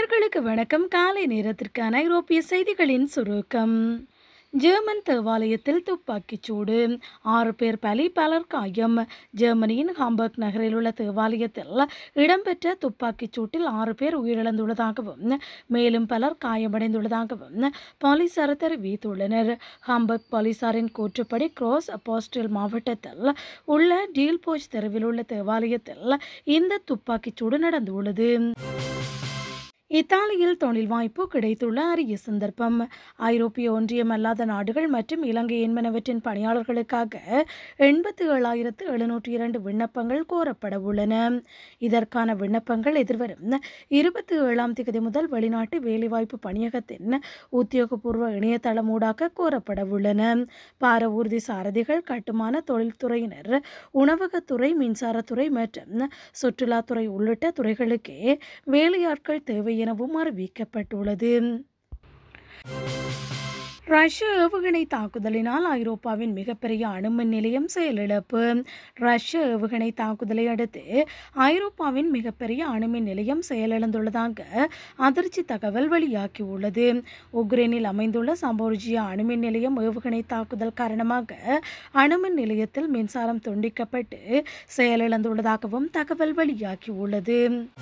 நேயர்களுக்கு வணக்கம் காலை நேரத்திற்கான ஐரோப்பிய செய்திகளின் சுருக்கம் ஜெர்மன் தேவாலயத்தில் துப்பாக்கிச் சூடு ஆறு பேர் பலி பலர் காயம் ஜெர்மனியின் ஹாம்பர்க் நகரில் உள்ள தேவாலயத்தில் இடம்பெற்ற துப்பாக்கிச் சூட்டில் ஆறு பேர் உயிரிழந்துள்ளதாகவும் மேலும் பலர் காயமடைந்துள்ளதாகவும் போலீசார் தெரிவித்துள்ளனர் ஹாம்பர்க் போலீசாரின் கூற்றுப்படி குரோஸ் அப்போஸ்டல் மாவட்டத்தில் உள்ள டீல்போச் தெருவில் உள்ள தேவாலயத்தில் இந்த துப்பாக்கிச் சூடு நடந்துள்ளது இத்தாலியில் தொழில் வாய்ப்பு கிடைத்துள்ள அரிய சந்தர்ப்பம் ஐரோப்பிய ஒன்றியம் அல்லாத நாடுகள் மற்றும் இலங்கை என்பனவற்றின் பணியாளர்களுக்காக எண்பத்தி ஏழாயிரத்து எழுநூற்றி இரண்டு விண்ணப்பங்கள் கோரப்பட உள்ளன இதற்கான விண்ணப்பங்கள் எதிர்வரும் இருபத்தி ஏழாம் தேதி முதல் வெளிநாட்டு வேலைவாய்ப்பு பணியகத்தின் உத்தியோகபூர்வ இணையதளம் ஊடாக கோரப்பட உள்ளன பார ஊர்தி சாரதிகள் கட்டுமான தொழில்துறையினர் உணவகத்துறை மின்சாரத்துறை மற்றும் சுற்றுலாத்துறை உள்ளிட்ட துறைகளுக்கே வேலையாட்கள் தேவை எனவும் அறிவிக்கப்பட்டுள்ளது ரஷ்ய ஏவுகணை தாக்குதலினால் ஐரோப்பாவின் மிகப்பெரிய அணுமின் நிலையம் செயலிழப்பு ரஷ்ய ஏவுகணை தாக்குதலை அடுத்து ஐரோப்பாவின் மிகப்பெரிய அணுமின் நிலையம் செயலிழந்துள்ளதாக அதிர்ச்சி தகவல் வெளியாகியுள்ளது உக்ரைனில் அமைந்துள்ள சம்போர்ஜியா அணுமின் நிலையம் ஏவுகணை தாக்குதல் காரணமாக அணுமின் நிலையத்தில் மின்சாரம் துண்டிக்கப்பட்டு செயலிழந்துள்ளதாகவும் தகவல் வெளியாகியுள்ளது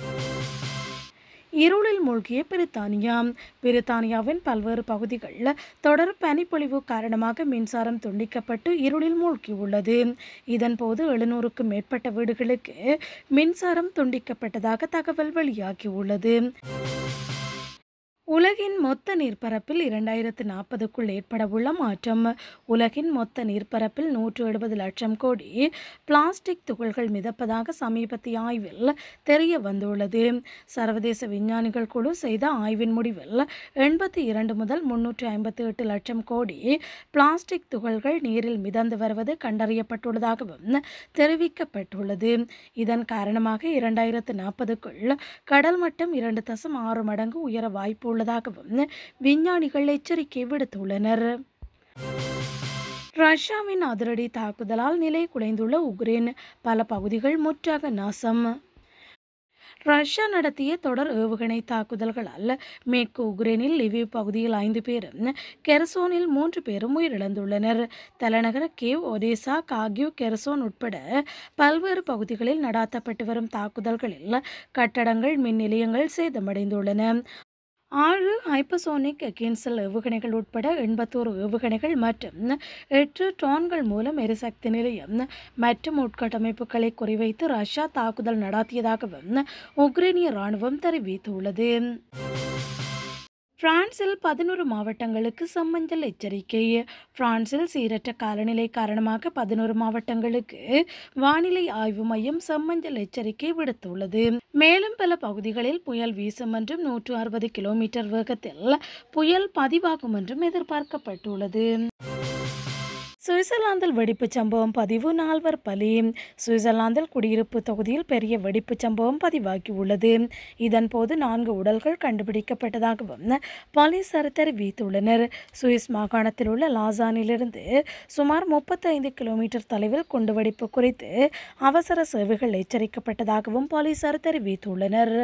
இருளில் மூழ்கிய பிரித்தானியா பிரித்தானியாவின் பல்வேறு பகுதிகளில் தொடர் பனிப்பொழிவு காரணமாக மின்சாரம் துண்டிக்கப்பட்டு இருளில் மூழ்கியுள்ளது இதன்போது எழுநூறுக்கும் மேற்பட்ட வீடுகளுக்கு மின்சாரம் துண்டிக்கப்பட்டதாக தகவல் வெளியாகியுள்ளது உலகின் மொத்த நீர்ப்பரப்பில் இரண்டாயிரத்து நாற்பதுக்குள் ஏற்படவுள்ள மாற்றம் உலகின் மொத்த நீர்ப்பரப்பில் நூற்று எழுபது லட்சம் கோடி பிளாஸ்டிக் துகள்கள் மிதப்பதாக சமீபத்திய ஆய்வில் தெரிய வந்துள்ளது சர்வதேச விஞ்ஞானிகள் குழு செய்த ஆய்வின் முடிவில் எண்பத்தி இரண்டு முதல் முன்னூற்றி ஐம்பத்தி எட்டு லட்சம் கோடி பிளாஸ்டிக் துகள்கள் நீரில் மிதந்து வருவது கண்டறியப்பட்டுள்ளதாகவும் தெரிவிக்கப்பட்டுள்ளது இதன் காரணமாக இரண்டாயிரத்து நாற்பதுக்குள் கடல் மட்டம் இரண்டு தசம் ஆறு மடங்கு உயர வாய்ப்பு உள்ளதாகவும் விஞ்ஞானிகள் எச்சரிக்கை விடுத்துள்ளனர் ரஷ்யாவின் அதிரடி தாக்குதலால் நிலை குலைந்துள்ள உக்ரைன் பல பகுதிகள் முற்றாக நாசம் ரஷ்யா நடத்திய தொடர் ஏவுகணை தாக்குதல்களால் மேற்கு உக்ரைனில் லிவிவ் பகுதியில் ஐந்து பேரும் கெர்சோனில் மூன்று பேரும் உயிரிழந்துள்ளனர் தலைநகர கேவ் ஒடேசா காகியூ கெர்சோன் உட்பட பல்வேறு பகுதிகளில் நடாத்தப்பட்டு வரும் தாக்குதல்களில் கட்டடங்கள் மின் நிலையங்கள் சேதமடைந்துள்ளன ஆறு ஹைப்பசோனிக் கேன்சல் ஏவுகணைகள் உட்பட எண்பத்தோரு ஏவுகணைகள் மற்றும் எட்டு ட்ரோன்கள் மூலம் எரிசக்தி நிலையம் மற்றும் உட்கட்டமைப்புகளை குறிவைத்து ரஷ்யா தாக்குதல் நடத்தியதாகவும் உக்ரைனிய ராணுவம் தெரிவித்துள்ளது பிரான்சில் பதினோரு மாவட்டங்களுக்கு செம்மஞ்சள் எச்சரிக்கை பிரான்சில் சீரற்ற காலநிலை காரணமாக பதினோரு மாவட்டங்களுக்கு வானிலை ஆய்வு மையம் செம்மஞ்சள் எச்சரிக்கை விடுத்துள்ளது மேலும் பல பகுதிகளில் புயல் வீசும் என்றும் நூற்று அறுபது கிலோமீட்டர் வேகத்தில் புயல் பதிவாகும் என்றும் எதிர்பார்க்கப்பட்டுள்ளது சுவிட்சர்லாந்தில் வெடிப்புச் சம்பவம் பதிவு நால்வர் பலி சுவிட்சர்லாந்தில் குடியிருப்பு தொகுதியில் பெரிய வெடிப்புச் சம்பவம் பதிவாகியுள்ளது இதன்போது நான்கு உடல்கள் கண்டுபிடிக்கப்பட்டதாகவும் போலீசார் தெரிவித்துள்ளனர் சுவிஸ் மாகாணத்தில் உள்ள லாசானிலிருந்து சுமார் முப்பத்தைந்து கிலோமீட்டர் தொலைவில் குண்டுவெடிப்பு குறித்து அவசர சேவைகள் எச்சரிக்கப்பட்டதாகவும் போலீசார் தெரிவித்துள்ளனர்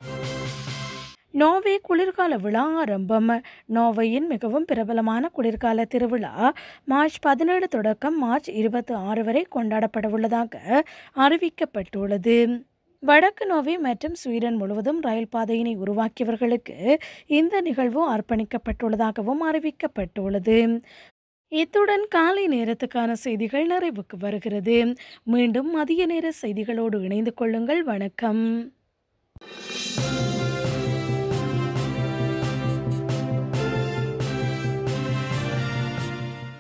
நோவே குளிர்கால விழா ஆரம்பம் நோவையின் மிகவும் பிரபலமான குளிர்கால திருவிழா மார்ச் பதினேழு தொடக்கம் மார்ச் இருபத்தி ஆறு வரை கொண்டாடப்படவுள்ளதாக அறிவிக்கப்பட்டுள்ளது வடக்கு நோவே மற்றும் ஸ்வீடன் முழுவதும் ரயில் பாதையினை உருவாக்கியவர்களுக்கு இந்த நிகழ்வு அர்ப்பணிக்கப்பட்டுள்ளதாகவும் அறிவிக்கப்பட்டுள்ளது இத்துடன் காலை நேரத்துக்கான செய்திகள் நிறைவுக்கு வருகிறது மீண்டும் மதிய நேர செய்திகளோடு இணைந்து கொள்ளுங்கள் வணக்கம்